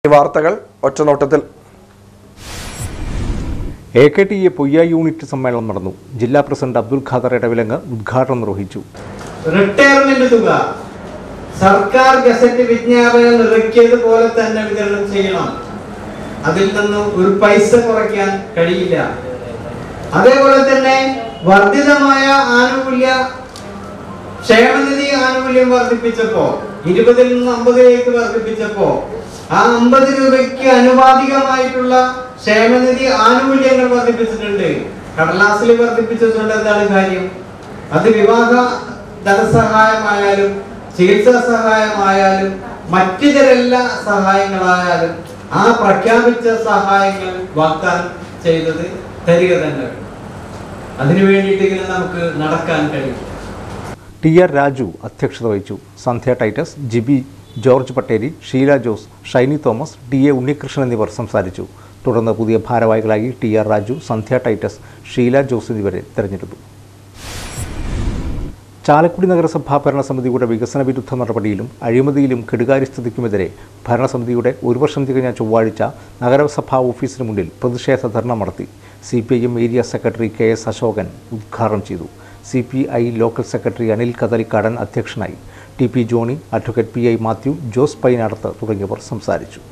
ഈ വാർത്തകൾ ഒറ്റനോട്ടത്തിൽ A K T A Poyya unit സമ്മേളനം നടന്നു ജില്ലാ പ്രസിഡന്റ് അബ്ദുൽ ഖാദർ ഇടവിലങ്ങ് ഉദ്ഘാടനം നിർവഹിച്ചു റിട്ടയർമെന്റ് തുക സർക്കാർ ഗസറ്റ് വിജ്ഞാപനം ഇറക്കിയതുപോലെ തന്നെ വിതരണം ചെയ്യണം അതിൽ നിന്നും ഒരു പൈസ കുറയ്ക്കാൻ കഴിയില്ല അതേപോലെ തന്നെ വർദ്ധിതമായ ആനുകൂല്യ ക്ഷേമനിധി ആനുകൂല്യം വർദ്ധിപ്പിച്ചപ്പോ ഇരുപതിൽ നിന്ന് അമ്പതിലേക്ക് വർദ്ധിപ്പിച്ചപ്പോ ആ അമ്പത് രൂപയ്ക്ക് അനുപാതികമായിട്ടുള്ള ക്ഷേമനിധി ആനുകൂല്യങ്ങൾ വർദ്ധിപ്പിച്ചിട്ടുണ്ട് കടലാസിൽ വർദ്ധിപ്പിച്ചിട്ടുണ്ട് എന്താണ് കാര്യം അത് വിവാഹ ധനസഹായമായാലും ചികിത്സാ സഹായമായാലും മറ്റു ചില സഹായങ്ങളായാലും ആ പ്രഖ്യാപിച്ച സഹായങ്ങൾ വാഗ്ദാനം ചെയ്തത് തരിക തന്നെ വേണം. അതിനു വേണ്ടിയിട്ടെങ്കിലും നമുക്ക് നടക്കാൻ കഴിയും ടി ആർ രാജു അധ്യക്ഷത വഹിച്ചു സന്ധ്യ ടൈറ്റസ് ജിബി ജോർജ് പട്ടേരി ഷീല ജോസ് ഷൈനി തോമസ് ടി എ ഉണ്ണികൃഷ്ണൻ എന്നിവർ സംസാരിച്ചു തുടർന്ന് പുതിയ ഭാരവാഹികളായി ടി ആർ രാജു സന്ധ്യ ടൈറ്റസ് ഷീല ജോസ് എന്നിവരെ തെരഞ്ഞെടുത്തു ചാലക്കുടി നഗരസഭാ ഭരണസമിതിയുടെ വികസന വിരുദ്ധ നടപടിയിലും അഴിമതിയിലും കെടുകാര്യസ്ഥതയ്ക്കുമെതിരെ ഭരണസമിതിയുടെ ഒരു വർഷം തികഞ്ഞ ചൊവ്വാഴ്ച നഗരസഭാ ഓഫീസിന് മുന്നിൽ പ്രതിഷേധ ധർണ നടത്തി C P I M area secretary K S Ashokan ഉദ്ഘാടനം ചെയ്തു C P I local secretary Anil Kadalikkadan അധ്യക്ഷനായി T P Johny advocate P I Mathew Jose Painadath തുടങ്ങിയവർ സംസാരിച്ചു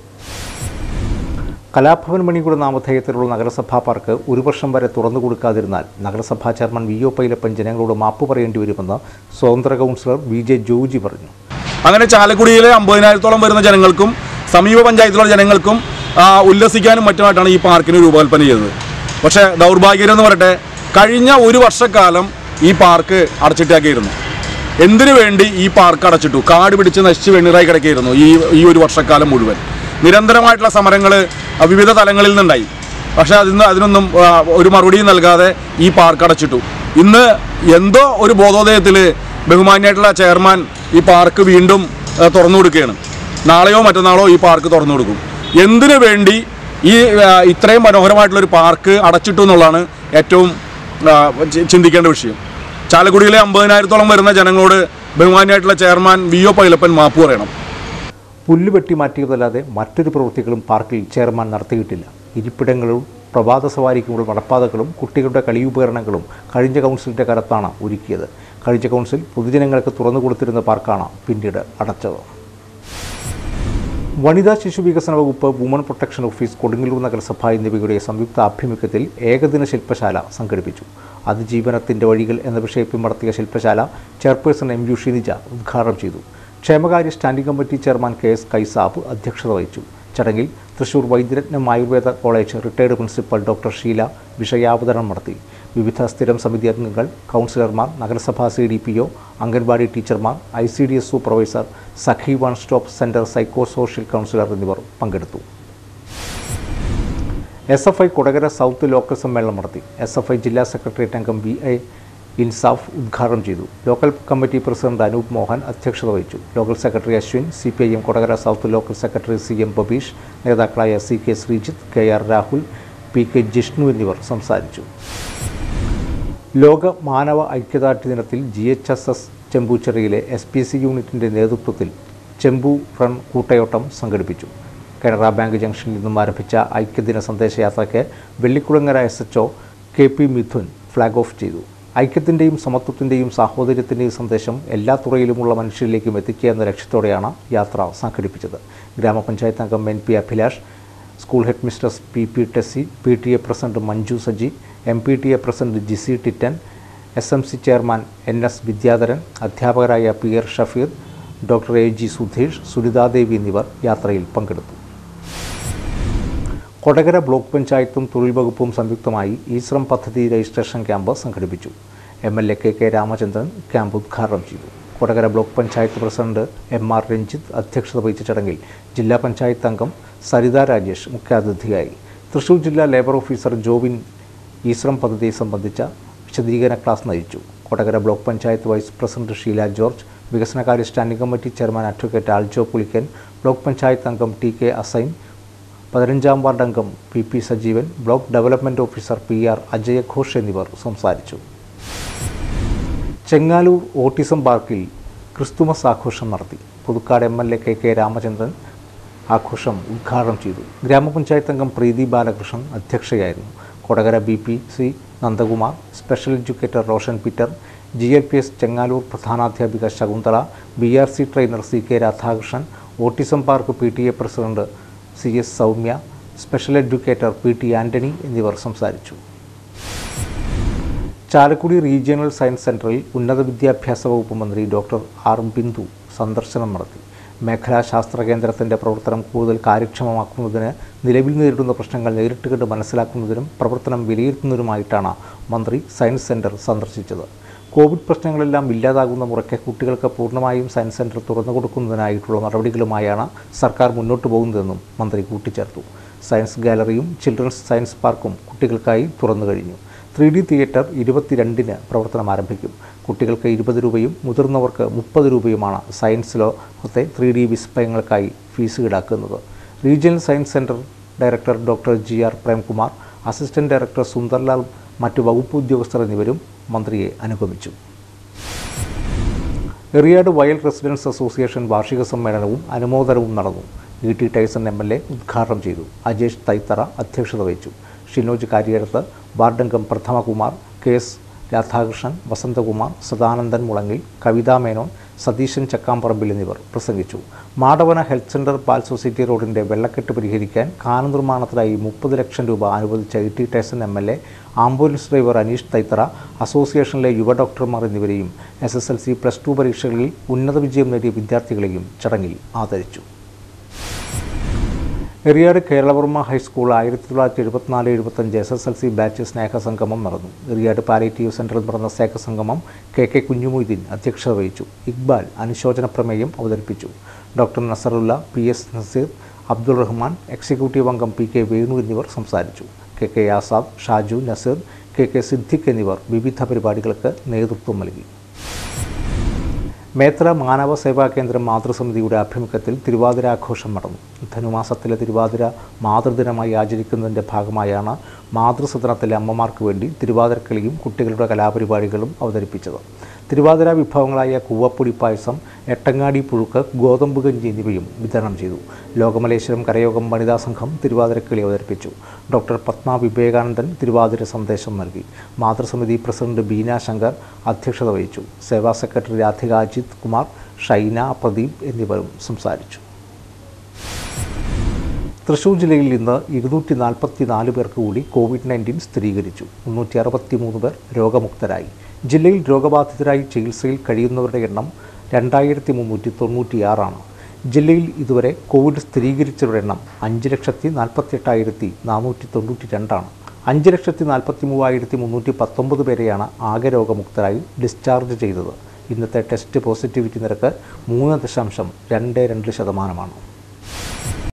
കലാഭവൻ മണിയുടെ നാമധേയത്തിലുള്ള നഗരസഭാ പാർക്ക് ഒരു വർഷം വരെ തുറന്നു കൊടുക്കാതിരുന്നാൽ നഗരസഭാ ചെയർമാൻ വി ഒ പൈലപ്പൻ ജനങ്ങളോട് മാപ്പ് പറയേണ്ടി വരുമെന്ന് സ്വതന്ത്ര കൗൺസിലർ വി ജെ ജോജി പറഞ്ഞു അങ്ങനെ ചാലക്കുടിയിലെ അമ്പതിനായിരത്തോളം വരുന്ന ജനങ്ങൾക്കും സമീപ പഞ്ചായത്തിലുള്ള ജനങ്ങൾക്കും ആ, ഉല്ലസിക്കാനും മറ്റുമായിട്ടാണ് ഈ പാർക്കിന് രൂപകൽപ്പന ചെയ്തത് പക്ഷേ ദൗർഭാഗ്യം എന്ന് പറയട്ടെ കഴിഞ്ഞ ഒരു വർഷക്കാലം ഈ പാർക്ക് അടച്ചിട്ടാക്കിയിരുന്നു എന്തിനു വേണ്ടി ഈ പാർക്ക് അടച്ചിട്ടു കാട് പിടിച്ച് നശിച്ച് വെണ്ണീറായി കിടക്കുകയായിരുന്നു ഈ ഈ ഒരു വർഷക്കാലം മുഴുവൻ നിരന്തരമായിട്ടുള്ള സമരങ്ങൾ വിവിധ തലങ്ങളിൽ നിന്നുണ്ടായി പക്ഷേ അതിന് അതിനൊന്നും ആ, ഒരു മറുപടിയും നൽകാതെ ഈ പാർക്ക് അടച്ചിട്ടു ഇന്ന് എന്തോ ഒരു ബോധോദയത്തിൽ ബഹുമാന്യമായിട്ടുള്ള ചെയർമാൻ ഈ പാർക്ക് വീണ്ടും ആ, തുറന്നു കൊടുക്കുകയാണ് നാളെയോ മറ്റന്നാളോ ഈ പാർക്ക് തുറന്നു കൊടുക്കും എന്തിനു വേണ്ടി ഈ ആ, ഇത്രയും മനോഹരമായിട്ടുള്ള ഒരു പാർക്ക് അടച്ചിട്ടു എന്നുള്ളതാണ് ഏറ്റവും ആ, ചി- ചിന്തിക്കേണ്ട വിഷയം ചാലക്കുടിയിലെ അമ്പതിനായിരത്തോളം വരുന്ന ജനങ്ങളോട് ബഹുമാന്യമായിട്ടുള്ള ചെയർമാൻ വി ഒ പൈലപ്പൻ മാപ്പ് പറയണം പുല്ല് വെട്ടി മാറ്റിയതല്ലാതെ മറ്റൊരു പ്രവൃത്തികളും പാർക്കിൽ ചെയർമാൻ നടത്തിയിട്ടില്ല ഇരിപ്പിടങ്ങളും പ്രഭാത സവാരിക്കുമുള്ള നടപ്പാതകളും കുട്ടികളുടെ കളിയുപകരണങ്ങളും കഴിഞ്ഞ കൗൺസിലിൻ്റെ കരത്താണ് ഒരുക്കിയത് കഴിഞ്ഞ കൗൺസിൽ പൊതുജനങ്ങൾക്ക് തുറന്നു കൊടുത്തിരുന്ന പാർക്കാണ് പിന്നീട് അടച്ചത് വനിതാ ശിശു വികസന വകുപ്പ് വുമൺ പ്രൊട്ടക്ഷൻ ഓഫീസ് കൊടുങ്ങല്ലൂർ നഗരസഭ എന്നിവയുടെ സംയുക്ത ആഭിമുഖ്യത്തിൽ ഏകദിന ശില്പശാല സംഘടിപ്പിച്ചു അതിജീവനത്തിൻ്റെ വഴികൾ എന്ന വിഷയത്തിൽ നടത്തിയ ശില്പശാല ചെയർപേഴ്സൺ എം യു ഷിനിജ ഉദ്ഘാടനം ചെയ്തു ക്ഷേമകാര്യ standing committee chairman K S Kaisab അധ്യക്ഷത വഹിച്ചു ചടങ്ങിൽ Thrissur Vaidyaratnam Ayurveda college retired principal doctor Sheela വിഷയാവതരണം നടത്തി വിവിധ സ്ഥിരം സമിതി അംഗങ്ങൾ കൗൺസിലർമാർ നഗരസഭാ C D P O anganwadi ടീച്ചർമാർ I C D S supervisor Sakhi one stop centre psycho social counsellor എന്നിവർ പങ്കെടുത്തു S F I Kodakara south local സമ്മേളനം നടത്തി എസ് എഫ് ഐ ജില്ലാ സെക്രട്ടേറിയറ്റ് അംഗം വി ഐ ഇൻസാഫ് ഉദ്ഘാടനം ചെയ്തു local committee president Anoop Mohan അധ്യക്ഷത വഹിച്ചു local secretary Ashwin C P I M Kodakara south local secretary C M Babeesh നേതാക്കളായ C K Sreejith K R Rahul P K Jishnu എന്നിവർ സംസാരിച്ചു ലോക മാനവ ഐക്യദാർഢ്യ ദിനത്തിൽ ജി എച്ച് എസ് എസ് ചെമ്പൂച്ചെറിയിലെ എസ് പി സി യൂണിറ്റിൻ്റെ നേതൃത്വത്തിൽ ചെമ്പു റൺ കൂട്ടയോട്ടം സംഘടിപ്പിച്ചു കനറ ബാങ്ക് ജംഗ്ഷനിൽ നിന്നും ആരംഭിച്ച ഐക്യദിന സന്ദേശയാത്രയ്ക്ക് Vellikulangara S H O K P Midhun flag off ചെയ്തു ഐക്യത്തിൻ്റെയും സമത്വത്തിൻ്റെയും സാഹോദര്യത്തിൻ്റെയും സന്ദേശം എല്ലാ തുറയിലുമുള്ള മനുഷ്യരിലേക്കും എത്തിക്കുക എന്ന ലക്ഷ്യത്തോടെയാണ് യാത്ര സംഘടിപ്പിച്ചത് ഗ്രാമപഞ്ചായത്ത് അംഗം N P Abhilash school head mistress P P Tessy P T A president Manju Saji M P T A president Jicy Titan S M C chairman N S Vidyadharan അധ്യാപകരായ P R Shafeer doctor A G Sudheesh Sunithadevi എന്നിവർ യാത്രയിൽ പങ്കെടുത്തു കൊടകര ബ്ലോക്ക് പഞ്ചായത്തും തൊഴിൽ വകുപ്പും സംയുക്തമായി ഈശ്രം പദ്ധതി രജിസ്ട്രേഷൻ ക്യാമ്പ് സംഘടിപ്പിച്ചു M L A K K Ramachandran camp ഉദ്ഘാടനം ചെയ്തു Kodakara block panchayat president M R Ranjith അധ്യക്ഷത വഹിച്ച ചടങ്ങിൽ ജില്ലാ പഞ്ചായത്ത് അംഗം സരിത രാജേഷ് മുഖ്യാതിഥിയായി തൃശൂർ ജില്ലാ ലേബർ ഓഫീസർ ജോവിൻ ഈശ്രം പദ്ധതി സംബന്ധിച്ച വിശദീകരണ ക്ലാസ് നയിച്ചു Kodakara block panchayat vice president Sheela George വികസനകാര്യ standing committee chairman advocate Aljo Pulikkan block panchayat അംഗം ടി കെ അസൈൻ പതിനഞ്ചാം വാർഡ് അംഗം P P Sajeevan block development officer P R Ajaya Ghosh എന്നിവർ സംസാരിച്ചു ചെങ്ങാലൂർ ഓട്ടിസം പാർക്കിൽ ക്രിസ്തുമസ് ആഘോഷം നടത്തി Puthukkad M L A K K Ramachandran ആഘോഷം ഉദ്ഘാടനം ചെയ്തു ഗ്രാമപഞ്ചായത്ത് അംഗം പ്രീതി ബാലകൃഷ്ണൻ അധ്യക്ഷയായിരുന്നു Kodakara B P C Nandakumar special educator Roshan Peter G L P S Chengaloor പ്രധാനാധ്യാപിക Shakunthala B R C trainer C K Radhakrishnan autism park P T A president C S Soumya special educator P T Antony എന്നിവർ സംസാരിച്ചു Chalakudy regional science സെന്ററിൽ ഉന്നത വിദ്യാഭ്യാസ വകുപ്പ് മന്ത്രി ഡോക്ടർ ആർ ബിന്ദു സന്ദർശനം നടത്തി മേഖലാ ശാസ്ത്ര കേന്ദ്രത്തിൻ്റെ പ്രവർത്തനം കൂടുതൽ കാര്യക്ഷമമാക്കുന്നതിന് നിലവിൽ നേരിടുന്ന പ്രശ്നങ്ങൾ നേരിട്ട് കണ്ട് മനസ്സിലാക്കുന്നതിനും പ്രവർത്തനം വിലയിരുത്തുന്നതിനുമായിട്ടാണ് മന്ത്രി സയൻസ് സെന്റർ സന്ദർശിച്ചത് കോവിഡ് പ്രശ്നങ്ങളെല്ലാം ഇല്ലാതാകുന്ന മുറയ്ക്ക് കുട്ടികൾക്ക് പൂർണ്ണമായും സയൻസ് സെന്റർ തുറന്നു കൊടുക്കുന്നതിനായിട്ടുള്ള നടപടികളുമായാണ് സർക്കാർ മുന്നോട്ട് പോകുന്നതെന്നും മന്ത്രി കൂട്ടിച്ചേർത്തു സയൻസ് ഗാലറിയും ചിൽഡ്രൻസ് സയൻസ് പാർക്കും കുട്ടികൾക്കായി തുറന്നു കഴിഞ്ഞു ത്രീ ഡി തിയേറ്റർ ഇരുപത്തിരണ്ടിന് പ്രവർത്തനം ആരംഭിക്കും കുട്ടികൾക്ക് ഇരുപത് രൂപയും മുതിർന്നവർക്ക് മുപ്പത് രൂപയുമാണ് സയൻസ് ലോകത്തെ ത്രീ ഡി വിസ്മയങ്ങൾക്കായി ഫീസ് ഈടാക്കുന്നത് regional science centre director doctor G R Premkumar assistant director Sundarlal മറ്റു വകുപ്പ് ഉദ്യോഗസ്ഥർ എന്നിവരും മന്ത്രിയെ അനുഗമിച്ചു എറിയാട് വയൽ റെസിഡൻസ് അസോസിയേഷൻ വാർഷിക സമ്മേളനവും അനുമോദനവും നടന്നു E T Tyson M L A ഉദ്ഘാടനം ചെയ്തു അജേഷ് തൈത്തറ അധ്യക്ഷത വഹിച്ചു ഷിനോജ് കാര്യേടത്ത് വാർഡംഗം പ്രഥമകുമാർ കെ എസ് രാധാകൃഷ്ണൻ വസന്തകുമാർ സദാനന്ദൻ മുളങ്ങിൽ കവിതാ മേനോൻ സതീശൻ ചക്കാമ്പറമ്പിൽ എന്നിവർ പ്രസംഗിച്ചു മാടവന ഹെൽത്ത് സെന്റർ പാൽ സൊസൈറ്റി റോഡിന്റെ വെള്ളക്കെട്ട് പരിഹരിക്കാൻ കാന നിർമ്മാണത്തിനായി മുപ്പത് ലക്ഷം രൂപ അനുവദിച്ച E T Tyson M L A ambulance driver Aneesh Thaithara അസോസിയേഷനിലെ യുവ ഡോക്ടർമാർ എന്നിവരെയും S S L C plus two പരീക്ഷകളിൽ ഉന്നത വിജയം നേടിയ വിദ്യാർത്ഥികളെയും ചടങ്ങിൽ ആദരിച്ചു എറിയാട് കേരളവർമ്മ ഹൈസ്കൂൾ ആയിരത്തി തൊള്ളായിരത്തി എഴുപത്തിനാല് എഴുപത്തഞ്ച് S S L C batch സ്നേഹസംഗമം നടന്നു എറിയാട് പാലേറ്റീവ് സെൻറ്ററിൽ നടന്ന സ്നേഹസംഗമം കെ കെ കുഞ്ഞുമൊയ്തീൻ അധ്യക്ഷത വഹിച്ചു ഇക്ബാൽ അനുശോചന പ്രമേയം അവതരിപ്പിച്ചു doctor Nasarulla P S Naseer Abdul Rahman executive അംഗം പി കെ വേണു എന്നിവർ സംസാരിച്ചു K K Azad Shaju Naseer K K Siddique എന്നിവർ വിവിധ പരിപാടികൾക്ക് നേതൃത്വം നൽകി മേത്ര മാനവ സേവാ കേന്ദ്രം മാതൃസമിതിയുടെ ആഭിമുഖ്യത്തിൽ തിരുവാതിരാഘോഷം നടന്നു ധനുമാസത്തിലെ തിരുവാതിര മാതൃദിനമായി ആചരിക്കുന്നതിൻ്റെ ഭാഗമായാണ് മാതൃസദനത്തിലെ അമ്മമാർക്ക് വേണ്ടി തിരുവാതിരക്കളിയും കുട്ടികളുടെ കലാപരിപാടികളും അവതരിപ്പിച്ചത് തിരുവാതിര വിഭവങ്ങളായ കൂവപ്പൊടി പായസം എട്ടങ്ങാടി പുഴുക്ക് ഗോതമ്പ് ഗഞ്ചി എന്നിവയും വിതരണം ചെയ്തു ലോകമലേശ്വരം കരയോഗം വനിതാ സംഘം തിരുവാതിരക്കളി അവതരിപ്പിച്ചു ഡോക്ടർ പത്മ വിവേകാനന്ദൻ തിരുവാതിര സന്ദേശം നൽകി മാതൃസമിതി പ്രസിഡന്റ് ബീന ശങ്കർ അധ്യക്ഷത വഹിച്ചു സേവാ സെക്രട്ടറി രാധിക അജിത് കുമാർ ഷൈന പ്രദീപ് എന്നിവരും സംസാരിച്ചു തൃശൂർ ജില്ലയിൽ ഇന്ന് ഇരുന്നൂറ്റി നാൽപ്പത്തി നാല് പേർക്ക് കൂടി കോവിഡ് നയൻറ്റീൻ സ്ഥിരീകരിച്ചു മുന്നൂറ്റി അറുപത്തി മൂന്ന് പേർ രോഗമുക്തരായി ജില്ലയിൽ രോഗബാധിതരായി ചികിത്സയിൽ കഴിയുന്നവരുടെ എണ്ണം രണ്ടായിരത്തി മുന്നൂറ്റി തൊണ്ണൂറ്റിയാറാണ് ജില്ലയിൽ ഇതുവരെ കോവിഡ് സ്ഥിരീകരിച്ചവരുടെ എണ്ണം അഞ്ച് ലക്ഷത്തി നാൽപ്പത്തെട്ടായിരത്തി നാനൂറ്റി തൊണ്ണൂറ്റി രണ്ടാണ് അഞ്ച് ലക്ഷത്തി നാൽപ്പത്തി മൂവായിരത്തി മുന്നൂറ്റി പത്തൊമ്പത് പേരെയാണ് ആകെ രോഗമുക്തരായി ഡിസ്ചാർജ് ചെയ്തത് ഇന്നത്തെ ടെസ്റ്റ് പോസിറ്റിവിറ്റി നിരക്ക് മൂന്ന് ദശാംശം രണ്ട് രണ്ട് ശതമാനമാണ്